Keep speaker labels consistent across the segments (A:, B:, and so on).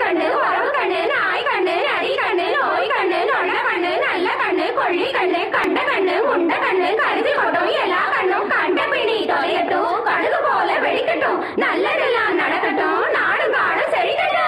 A: கண்ணு உறவு கண்ணு நாய் கண்ணு நரி கண்ணு நோய் கண்ணு நொல்ல கண்ணு நல்ல கண்ணு கொள்ளி கண்ணு கண்ட கண்ணு உண்ட கண்ணு கருதி கொட்டும் எல்லா கண்ணும் கண்ட பிடி தொலையட்டும் கழுகு போல வெடிக்கட்டும் நல்லதெல்லாம் நடக்கட்டும் நாடும் காடும் செழிக்கட்டும்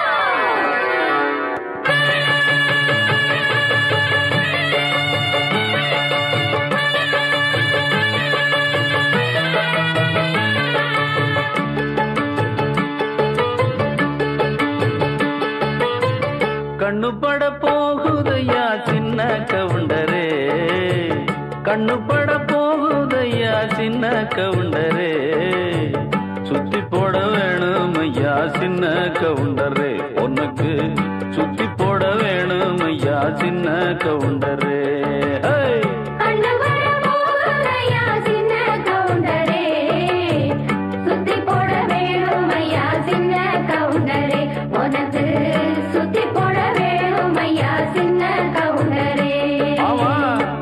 B: கண்ணு பட போகுதையா சின்ன கவுண்டரே கண்ணு பட போகுதையா சின்ன கவுண்டரே சுத்தி போட வேணும் ஐயா சின்ன கவுண்டரே உனக்கு சுத்தி போட வேணும் ஐயா சின்ன கவுண்டரே ஹே!
A: கண்ணு வர போகுதையா சின்ன கவுண்டரே சுத்தி போட வேணும் ஐயா சின்ன கவுண்டரே உனக்கு சுத்தி போட வேணும் ஐயா சின்ன கவுண்டரே
B: ஆமா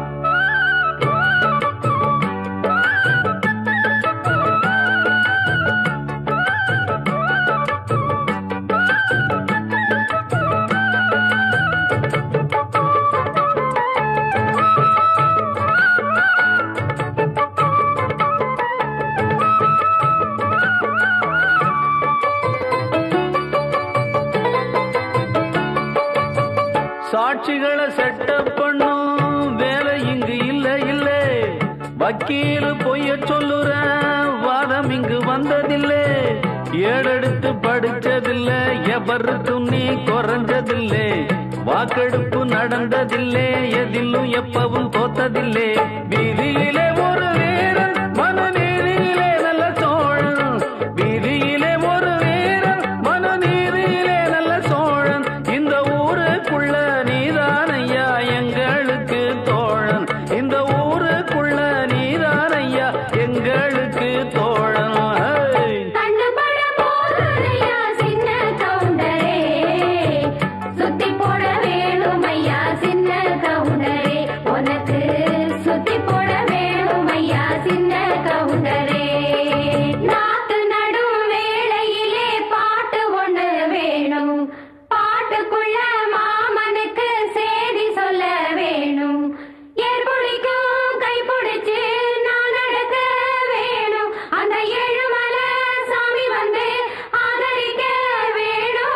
B: சாட்சிகளை செட்டப் பண்ணும் வேலை இங்கு இல்ல இல்ல வக்கீல் பொய்ய சொல்லுற வாதம் இங்கு வந்ததில்லை ஏடெடுத்து படிச்சதில்ல எவருக்கும் நீ குறைஞ்சதில்லை வாக்கெடுப்பு நடந்ததில்லை எதிலும் எப்பவும் தோத்ததில்லை வீதியிலே ஒரு வீரன் மனநீதியிலே நல்ல சோழன் வீதியிலே ஒரு வீரன் மனநீதியிலே நல்ல சோழன் இந்த ஊருக்குள்ள நீதானையா எங்களுக்கு தோழன் இந்த ஊருக்குள்ள நீதானையா எங்களுக்கு தோழன் ஹே!
A: கண்ணு பட போகுதையா சின்ன கவுண்டரே சுத்தி போட வேணும் ஐயா சின்ன கவுண்டரே உனக்கு சுத்தி போட வேணும் ஐயா சின்ன கவுண்டரே நாட்டு நடும் வேளையிலே பாட்டு ஒண்ணு வேணும் பாட்டுக்குள்ள மாமனுக்கு செய்தி சொல்ல வேணும் ஏற்புடிக்கும் கைப்பிடிச்சு நான் நடக்க வேணும் அந்த ஏழுமலை சாமி வந்து ஆதரிக்க வேணும்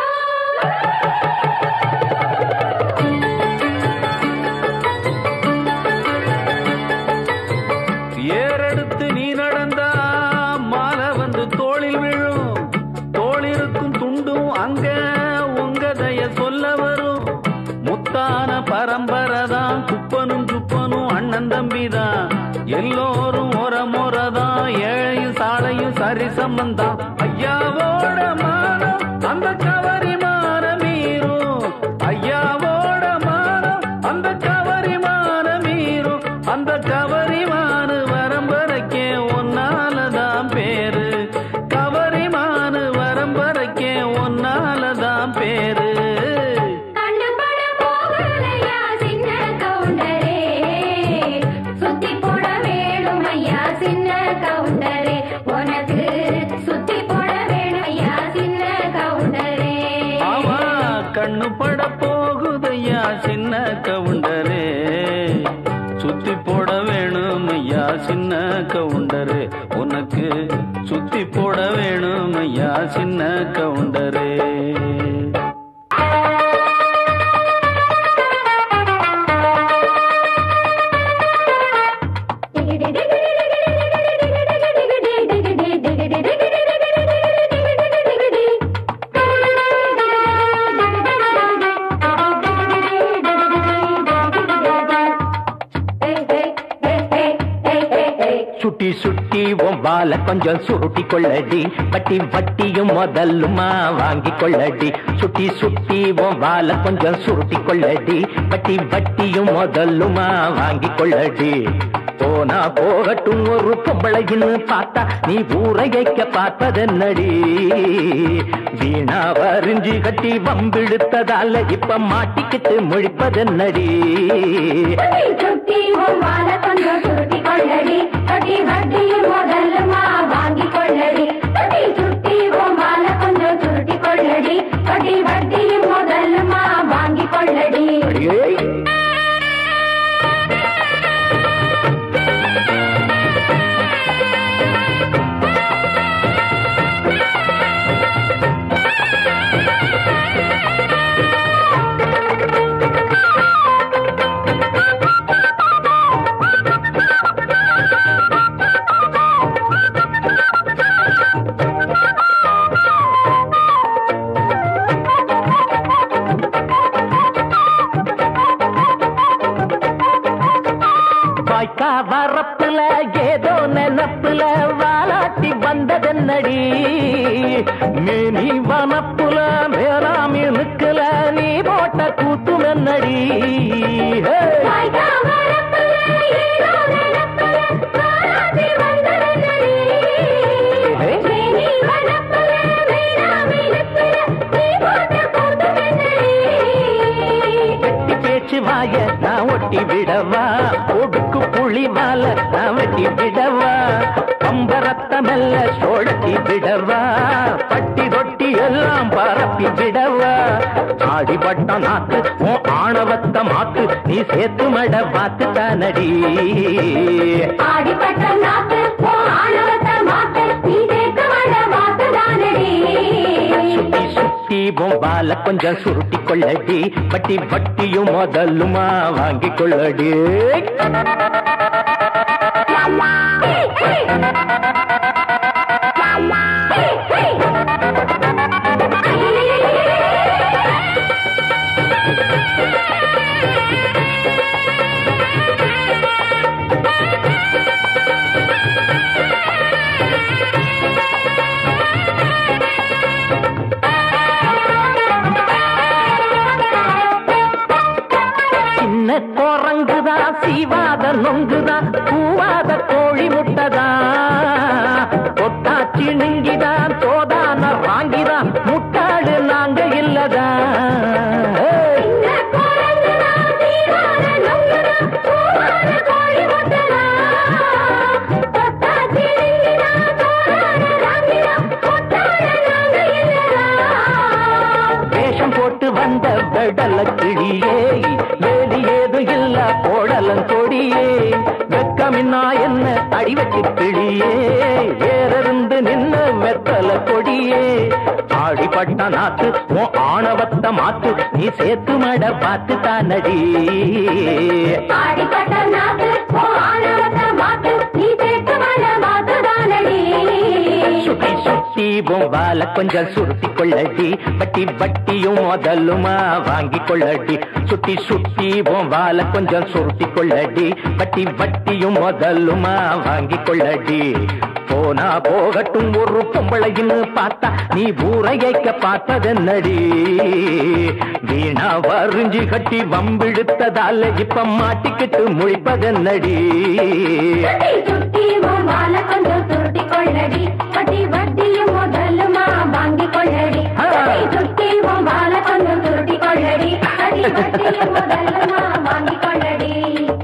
B: ஏறெடுத்து நீ நடந்தா மாலை வந்து தோளில் விழும் தோளிருக்கும் துண்டும் அங்க உங்க தய சொல்ல வரும் முத்தான பரம்பரை தான் குப்பனும் சுப்பனும் அண்ணன் தம்பி தான் எல்லோரும் ஒரு முறை தான் ஏழையும் சாலையும் சரி சம்பந்தம் ஐயாவோட மானம் அந்த கவரி மான மீறும் ஐயாவோட மானம் அந்த கவரி மான மீறும் அந்த கவரிமானு வரம்பரைக்கே ஒன்னாலதான் பேரு கவரிமானு வரம்பரைக்கே ஒன்னாலதான் பேரு
A: கண்ணு பட போகலையா சின்ன கவுண்டரே சுத்தி போட வேணும் ஐயா சின்ன கவுண்டரே உனக்கு சுத்தி போட வேணும் ஐயா சின்ன கவுண்டரே
B: ஆமா கண்ணு பட போகுதையா சின்ன கவுண்டரே சுத்தி போட வேணும் ஐயா சின்ன கவுண்டரே உனக்கு சுத்தி போட வேணும் ஐயா சின்ன கவுண்டரே
C: சுட்டி சுட்டி உன் வால கொஞ்சம் சுருட்டி கொள்ளடி வட்டி வட்டியும் முதல்லுமா வாங்கி கொள்ளடி சுட்டி சுட்டி உன் வால கொஞ்சம் சுருட்டி கொள்ளடி வட்டி வட்டியும் முதல்லுமா வாங்கி கொள்ளடி போனா போகட்டும் ஒரு பொம்பளைன்னு பார்த்தா நீ ஊரையைக்க பார்ப்பதென்னடி வீணா வரிஞ்சு கட்டி வம்பிழுத்ததால இப்ப மாட்டிக்கிட்டு முழிப்பதென்னடி
A: சுத்தி உன் வாழ கொஞ்சம் சுருட்டி கொள்ளடி கட்டி வட்டியில் முதல்லுமா வாங்கி கொள்ளடி கட்டி சுத்தி உன் வாழ கொஞ்சம் சுருட்டி கொள்ளடி கட்டி வட்டியில்
C: வாய்க்கா வரப்புல ஏதோ நினப்புல வாலாட்டி வந்ததென்னடி மேனி வனப்புல மேலாமி நிக்கல நீ போட்ட கூத்து என்னடி
A: வாய்க்கா வரப்புல ஏதோ நினைப்புல வாராதி வந்ததென்னடி. மேனி வனப்புல வேளாமை நிற்பில நீ போட்ட கூட்டமென்னடி.
C: வெட்டி பேச்சு வாய நான் ஒட்டி விடவா ஒடுக்கு புளி மால நான் வெட்டி விடவா பம்பரத்த மெல்ல சோழட்டி விடவா பட்டி ரொட்டி எல்லாம் பரப்பி விடவா ஆடிப்பட்ட நாக்கு உன் ஆணவத்த மாத்து நீ சேர்த்து மட பார்த்து தானடி
A: ஆடிப்பட்ட நாக்கு ஓ ஆணவத்தை மாத்து நீ சேர்த்து மட மாத்துதானடி
C: சுத்தி சுத்தி பொம்பால கொஞ்சம் சுருட்டி கொள்ளடி பட்டி வட்டியும் முதலுமா வாங்கி கொள்ளடி சின்ன குரங்குதா சீவாத நொங்குதா பூவாத கோழி முட்டதா தொட்டா சிணுங்கிதா தோதான வாங்கிதா முட்டாடு நாங்க இல்லதா ஏய். வேஷம் போட்டு வந்த வெடல கிளியே வேலி ஏதும் இல்ல போடலன் கொடியே வெக்கமின்னா என்ன அடி வச்சு கிளியே வேறிருந்து நின்ன வெத்தல கொடியே ஆடிப்பட்ட நாத்து உன் ஆணவத்த மாத்து நீ சேர்த்து மட பார்த்து தானடி
A: ஆடிப்பட்ட நாக்கு ஓ ஆணவத்தை மாத்து நீ சேர்த்து மட மாத்துதானடி
C: சுத்தி சுத்தி பொம்பால கொஞ்சம் சுருட்டி கொள்ளடி வட்டி வட்டியும் முதலுமா வாங்கி கொள்ளடி சுத்தி சுத்தி பொம்பால கொஞ்சம் சுருட்டி கொள்ளடி வட்டி வட்டியும் முதலுமா வாங்கி கொள்ளடி போனா போகட்டும் ஒரு பொம்பளைன்னு பார்த்தா நீ ஊரையைக்க பார்த்ததென்னடி வீணா வரிஞ்சு கட்டி வம்பிழுத்ததால இப்ப மாட்டிக்கிட்டு முழிப்பதென்னடி
A: சுத்தி சுத்தி உன் வாழ கொஞ்சம் சுருட்டி கொள்ளடி வட்டி வட்டியும் முதலுமா வாங்கி கொள்ளடி சுத்தி சுத்தி உன் வாழ கொஞ்சம் சுருட்டி கொள்ளடி வட்டி வட்டியும் முதலுமா வாங்கி கொள்ளடி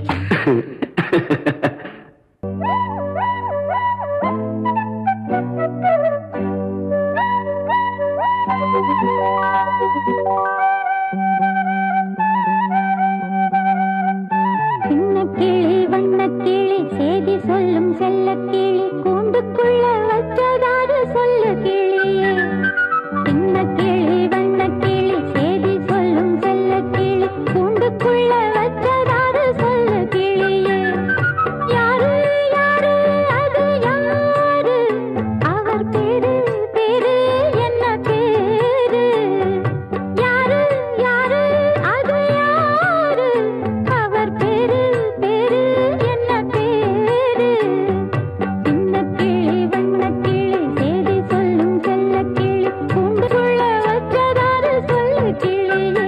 D: சின்ன கிளி வண்ண கிளி செய்தி சொல்லும் செல்ல கிளி கூண்டுக்குள்ள வச்சதாரு சொல்லு கிளியே சின்ன கிளி வண்ண கிளி செய்தி சொல்லும் செல்ல கிளி கூண்டுக்குள்ள வச்சதாரு சொல்லு கிளியே யாரு யாரு அது யாரு அவர் பேரு பேரு என்ன பேரு யாரு யாரு அது யாரு அவர் பேரு பேரு என்ன பேரு சின்ன கிளி வண்ண கிளி செய்தி சொல்லும் செல்ல கிளி கூண்டுக்குள்ள வச்சதாரு சொல்லு கிளியே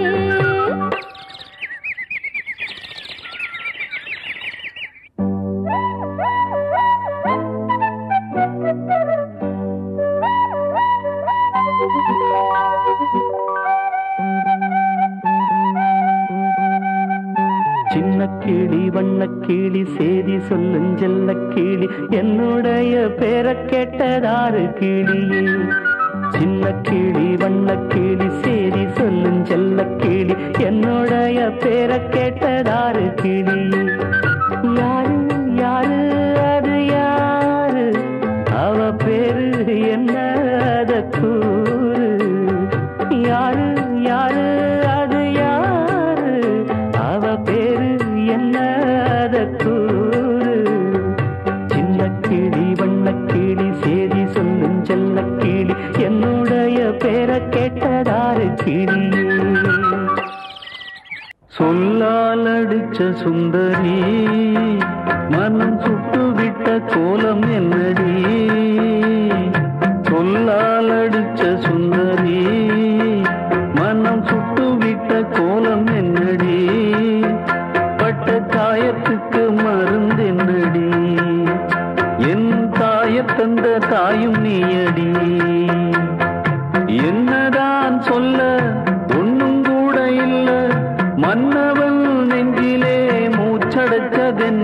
C: சின்ன கிளி வண்ண கிளி சேதி சொல்லும் செல்ல கிளி என்னுடைய பேரை கேட்டதாரு கிளியே சின்ன கிளி வண்ண கிளி சேதி சொல்லும் செல்ல கிளி என்னுடைய பேரை கேட்டதாரு கிளியே யாரு யாரு அது யாரு அவ பேரு என்ன அத கூறு யாரு யாரு அது யாரு அவ பேரு என்ன அத கூறு சின்ன கிளி வண்ண கிளி சேதி சொல்லும் செல்ல கிளி என்னுடைய பேரை கேட்டதாரு கிளியே சொல்லால் அடிச்ச சுந்தரி
B: மனம் சுட்டுவிட்ட கோலம் என்னடி சொல்லால் அடிச்ச சுந்தரி மனம் சுட்டுவிட்ட கோலம் என்னடி பட்ட காயத்துக்கு மருந்தென்னடி என் தாயத் தந்த தாயும் நீயடி என்னதான் சொல்ல ஒண்ணும் கூட இல்ல மன்னவன் நெஞ்சிலே மூச்சடைச்சதென்ன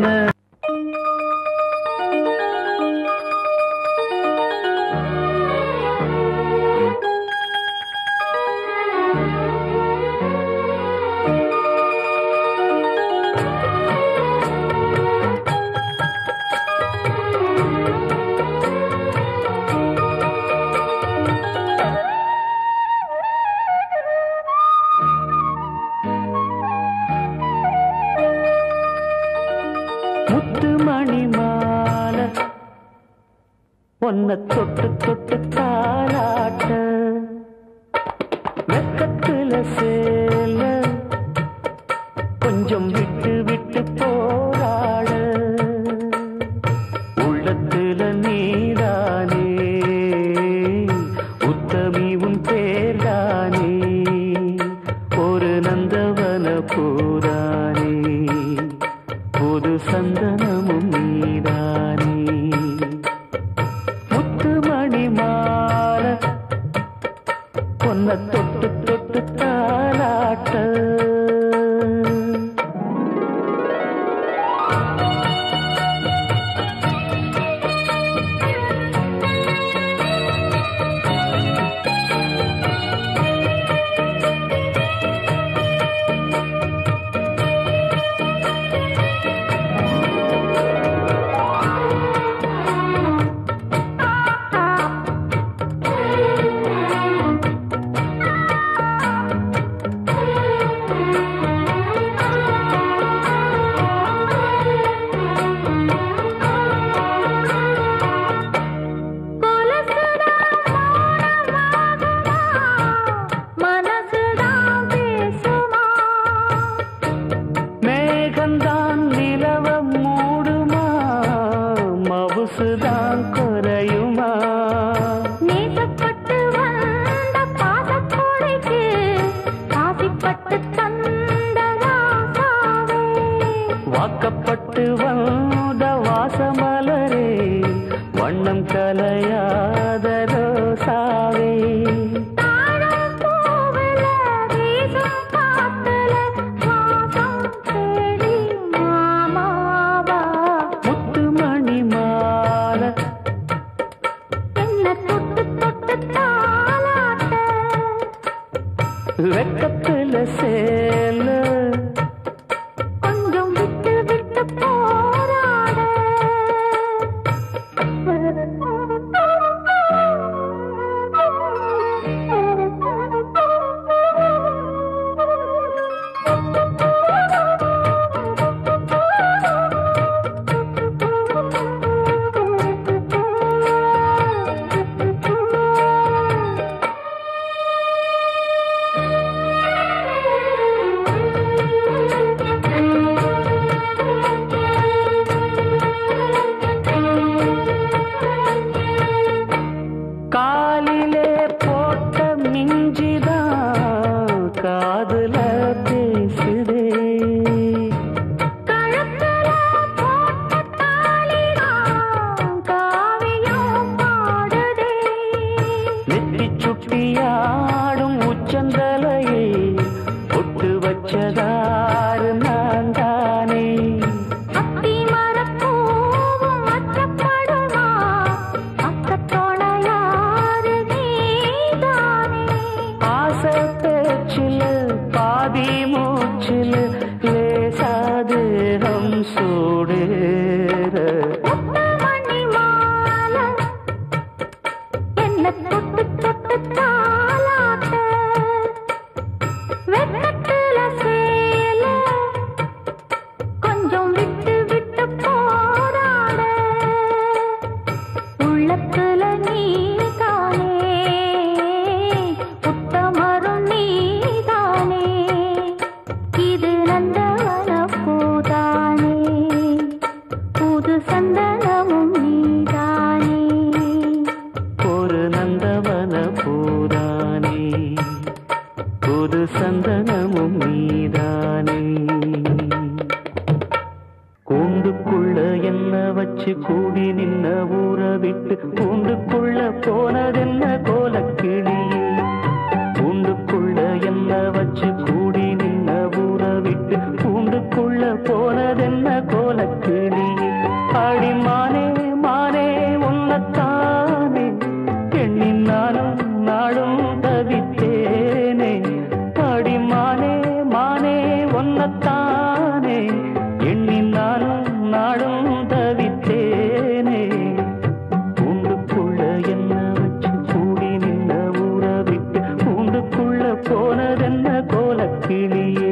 C: முத்து மணி மாலை ஒன்ன தொட்டு தொட்டு தாராட்ட வெக்கத்துல சேல கொஞ்சம் விட்டு விட்டு போராட உள்ளத்துல நீதானே உத்தமி உன் பேர்தானே ஒரு நந்தவன பூரானே புது சந்தனமும் நீதானே முத்துமணி மாலை பொன்ன தொட்டு தொட்டு தாலாட்ட
D: மனசுதான் பேசுமா
C: மேகந்தான் நிலவ மூடுமா மவுசுதான் குறையுமா
D: நேசப்பட்டு வந்த பாசக்கோடைக்கு ஆசைப்பட்டு தந்த ராசாவே
C: வாக்கப்பட்டு வந்த வாசமலரே வண்ணம் கலையாத ரோசாவே
D: தாழம் பூவுல வீசும் காத்துல வாசம் தேடி மாமாவா
C: முத்துமணி மாலை
D: என்ன தொட்டு தொட்டு தாளாட்ட
C: வெக்கத்துல சேல
D: கொஞ்சம் விட்டு விட்டு போராட
C: காலிலே போட்ட மிஞ்சிதான் காதுல பேசுதே
D: கழுத்துல போட்ட தாலிதான் காவியம் பாடுதே
C: நெத்தி சுட்டியாடும் உச்சந்தலையை ஒட்டு வச்சதாறு நான் தானே
D: அத்தி மரப்பூவும் அச்சப்படுமா அக்கத்தோட யாரு நீதானே
C: ஆசை பேச்சில் பாதி மூச்சில் லேசாது ஹம் சூடேற
D: முத்துமணி மாலை என்ன தொட்டு தொட்டு தாளாட்ட வெக்கத்துல சேல கொஞ்சம் விட்டு விட்டு போராட உள்ளத்துல நீதானே புத்தமரும் நீதானே இது
B: புது சந்தனமும் நீதானே கூண்டுக்குள்ள என்ன வச்சு கூடி நின்ன ஊற விட்டு கூண்டுக்குள்ள போனதென்ன கோலக்கிளியே கூண்டுக்குள்ள என்ன வச்சு கூடி நின்ன ஊற விட்டு கூண்டுக்குள்ள போனதென்ன கோலக்கிளியே ஆடி மானே மானே உன்னத்தானே எண்ணி நானும் நாடும் தவித்தேனே ஆடி மானே மானே ஒன்னத்தானே எண்ணி நானும் நாடும் தவித்தேனே கூண்டுக்குள்ள என்ன வச்சு கூடி நின்ன ஊற விட்டு கூண்டுக்குள்ள போனதென்ன கோலக்கிளியே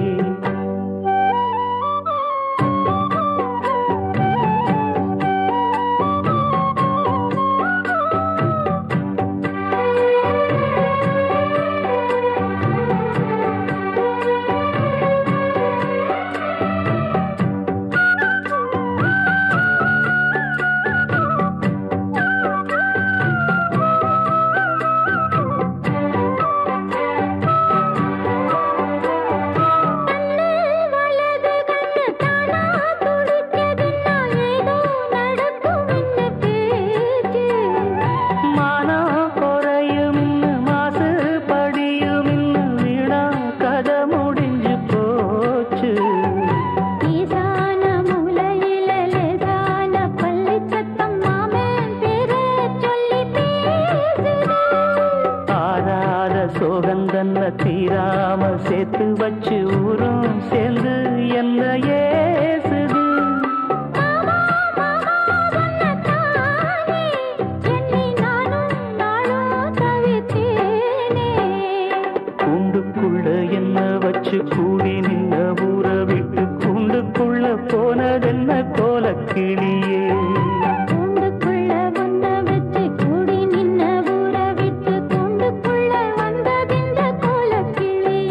D: வலது கண்ணு தானா துடிச்சதுன்னா ஏதோ நடக்கும் என்ன பேச்சு
B: மானா குறையும் மாசு படியும் வீணா கதை முடிஞ்சு போச்சு
D: ஈசான மூலையில லேசான பள்ளி சத்தம் மாமன் பேரை சொல்லி பேசுது
B: ஆறாத சோகந்தன்ன தீராம சேர்த்து வச்சு ஊரும் சேர்ந்து என்ன ஏசுது
D: மாமா மாமா உன்னத்தானே எண்ணி நானும் நாளும் தவித்தேனே
B: கூண்டுக்குள்ள என்ன வச்சு கூடி நின்ன ஊற விட்டு கூண்டுக்குள்ள போனதென்ன கோலக்கிளியே
D: கூண்டுக்குள்ள வந்த வச்சு கூடி நின்ன ஊற விட்டு கூண்டுக்குள்ள வந்ததிந்த கோலக்கிளியே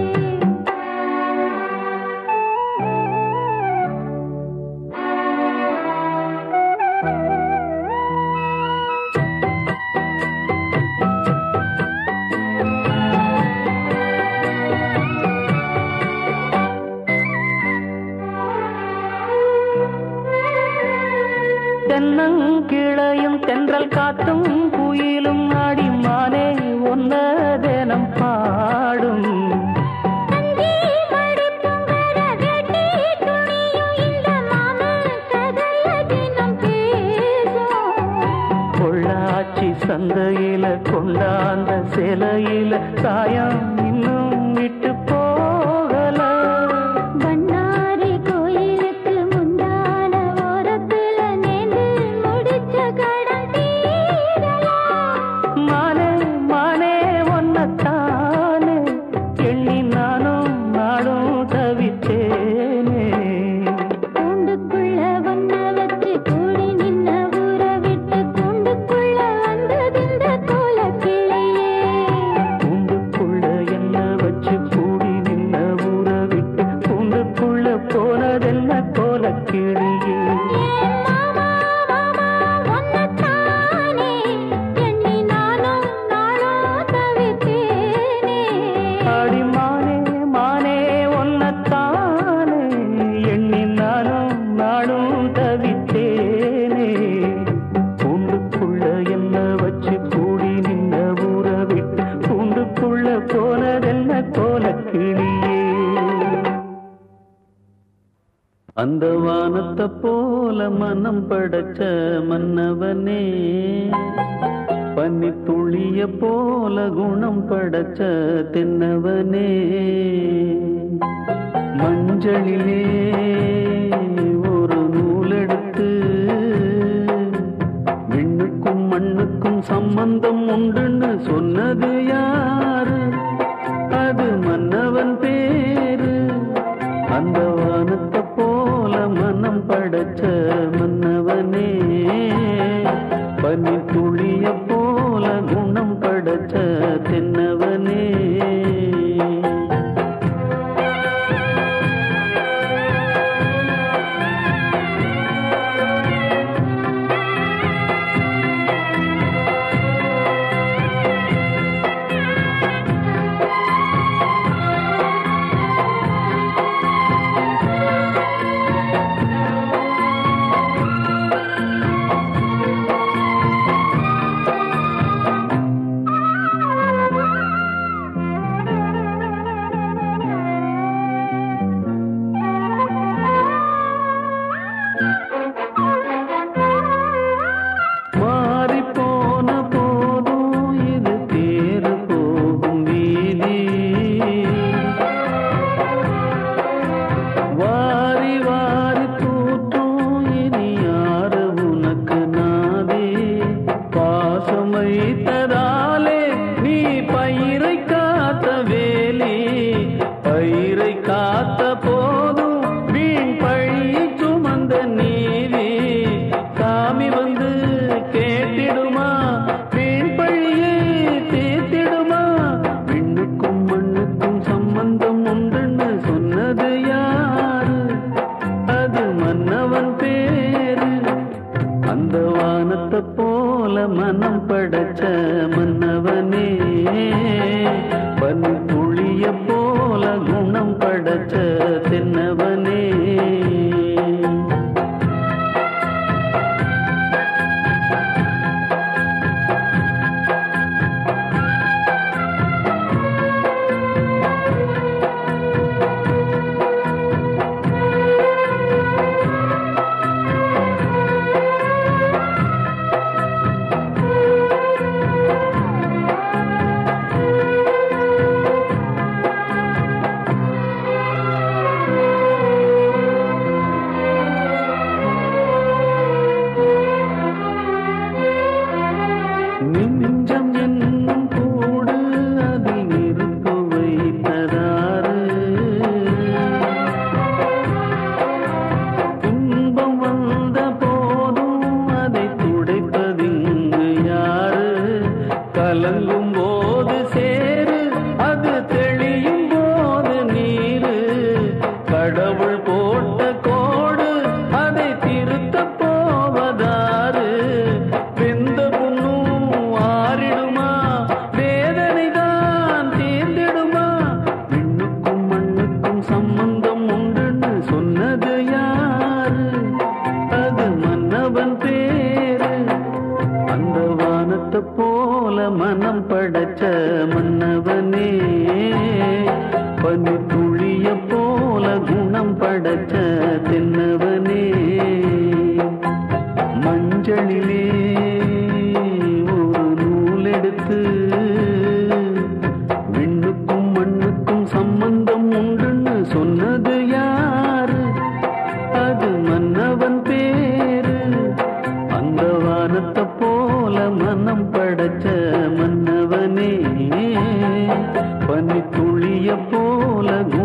B: தென்னங்கிளையும் தென்றல் காத்தும் குயிலும் ஆடி மானே ஒன்ன தினம் பாடும்
D: தந்தி மடிப்பும் வர வெட்டி துணியும் இந்த மாமன் கதைய தினம் பேசும்
B: பொள்ளாச்சி சந்தையில கொண்டாந்த சிலையில சாயம் இன்னும் விட்டு போகல
D: பண்ணாரி கோயிலுக்கு முந்தான ஓரத்துல நேர்ந்து முடிச்ச கடன் தீரலாம்
B: மானே மானே ஒன்னத்தானே எண்ணி நானும் நாடும் தவித்தேனே
D: கூண்டுக்குள்ள ஒன்ன வச்சு கூடி நின்ன ஊற விட்டு கூண்டுக்குள்ள வந்ததிந்த கோலக்கிளியே
B: கூண்டுக்குள்ள என்ன வச்சு கூடி நின்ன ஊற விட்டு கூண்டுக்குள்ள போனதென்ன கோலக்கிளியே
D: ஏன் மாமா மாமா ஒன்னத்தானே எண்ணி நானும் நாளும் தவித்தேனே
B: ஆடி மானே மானே ஒன்னத்தானே எண்ணி நானும் நாடும் தவித்தேனே கூண்டுக்குள்ள என்ன வச்சு கூடி நின்ன ஊற விட்டு கூண்டுக்குள்ள போனதென்ன கோலக்கிளியே அந்த வானத்தை போல மனம் படைச்ச மன்னவனே பன்னி துளிய போல குணம் படைச்ச தென்னவனே மஞ்சளிலே ஒரு நூலெடுத்து விண்ணுக்கும் மண்ணுக்கும் சம்பந்தம் உண்டுன்னு சொன்னது யாரு அது மன்னவன் பேரு அந்த வானத்தை போல மனம் படைச்ச மன்னவனே பனி துளிய போல குணம் படைச்ச தென்னவனே துளிய போல குணம் படைச்ச தென்னவனே நெஞ்சம் என்னும் கூடு அதில் நெருப்பு வைத்ததாறு துன்பம் வந்த போதும் அதை துடைப்பதிங்கு யாரு கலங்கும் போது சேரு அது தெளியும் போது நீரு கடவுள் போட்ட கோடு அதை திருத்த போவதாரு வெந்த புண்ணும் ஆறிடுமா வேதனை தான் தீர்ந்திடுமா விண்ணுக்கும் மண்ணுக்கும் சம்பந்தம் உண்டுன்னு சொன்னது யாரு அது மன்னவன் பேரு அந்த வானத்தை போல மனம் படைச்ச மன்னவனே பனி துளிய போல குணம் படைச்ச தென்னவனே மஞ்சளிலே ஒரு நூல் எடுத்து விண்ணுக்கும் மண்ணுக்கும் சம்பந்தம் உண்டுன்னு சொன்னது யாரு அது மன்னவன் பேரு அந்த வானத்தை போல மனம் படைச்ச மன்னவனே பனி துளிய போல